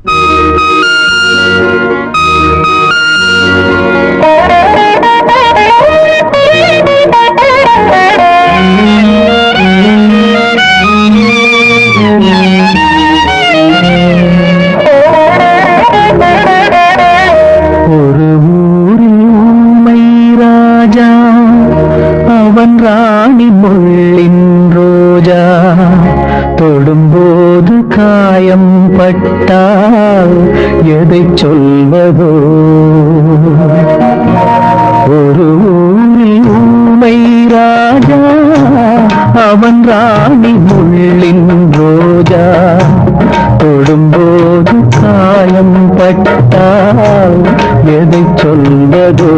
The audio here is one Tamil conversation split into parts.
ஒரு ஊரில் ஊமை ராஜா அவன் ராணி முள்ளின் ரோஜா தொடும்போது காயம் பட்டால் எதை சொல்வதோ ஒரு ஊரில் ஊமை ராஜா அவன் ராணி முள்ளின் ரோஜா தொடும்போது காயம் பட்டால் எதை சொல்வதோ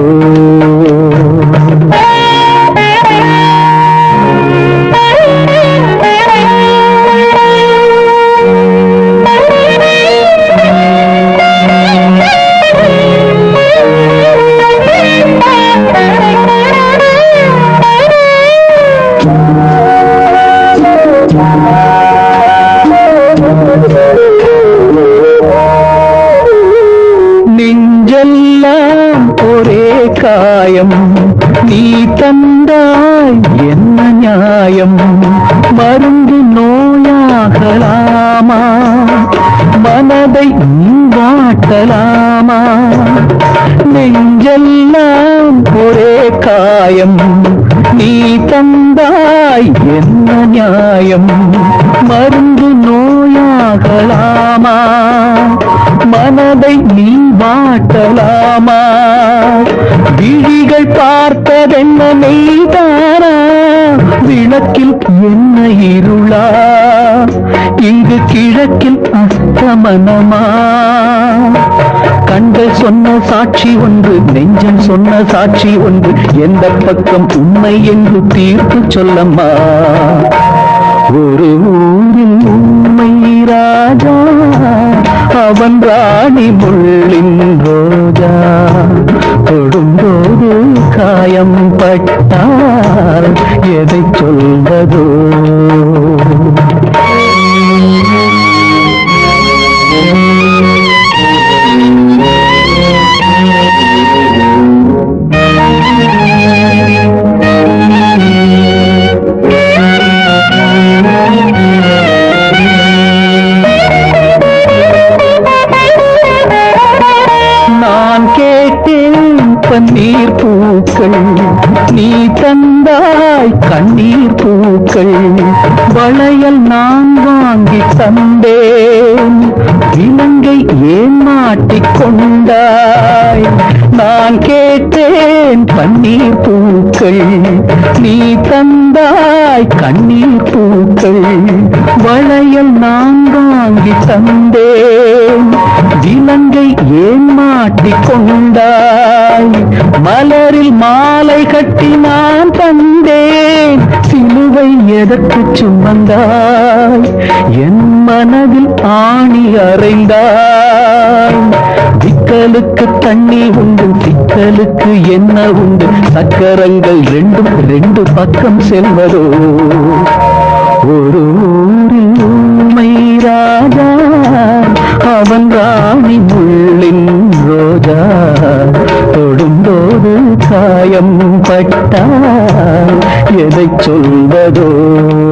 நெஞ்செல்லாம் ஒரே காயம் நீ தந்தாய் என்ன நியாயம் மருந்து நோயாகலாமா மனதை நீ வாட்டலாமா நெஞ்செல்லாம் ஒரே காயம் நீ தந்தாய் என்ன நியாயம் மருந்து நோயாகலாமா மனதை நீ வாட்டலாமா விழிகள் பார்த்ததென்ன மெய்தானா விளக்கில் என்ன இருளா இங்கு கிழக்கில் அஸ்தமனமா கண்கள் சொன்ன சாட்சி ஒன்று நெஞ்சம் சொன்ன சாட்சி ஒன்று எந்த பக்கம் உண்மை என்று தீர்ப்பு சொல்லம்மா ஒரு ஊரில் உண்மை ராஜா அவன் ராணி முள்ளின் ரோஜா தொடும்போது காயம் பட்டால் எதை சொல்வதோ நான் கேட்டேன் பன்னீர் பூக்கள் நீ தந்தாய் கண்ணீர் பூக்கள் வளையல் நான் வாங்கி தந்தேன் இலங்கை ஏன் மாட்டிக் கொண்டாய் நான் கேட்டேன் பன்னீர் பூக்கள் நீ தந்தாய் கண்ணீர் பூக்கள் வளையல் நான் வாங்கி தந்தேன் இலங்கை ஏன் மாட்டிக் கொண்டாய் மலரில் மாலை கட்டி நான் தந்தேன் சிலுவை எதற்கு சுமந்தாய் என் மனதில் ஆணி அறைந்தாய் சிக்கலுக்கு தண்ணி உண்டு சிக்கலுக்கு என்ன உண்டு சக்கரங்கள் ரெண்டும் ரெண்டு பக்கம் செல்வதோ ஒரு ஊரில் ஊமை ராஜா அவன் ராணி முள்ளின் ரோஜா தொடும்போது காயம் பட்டால் எதை சொல்வதோ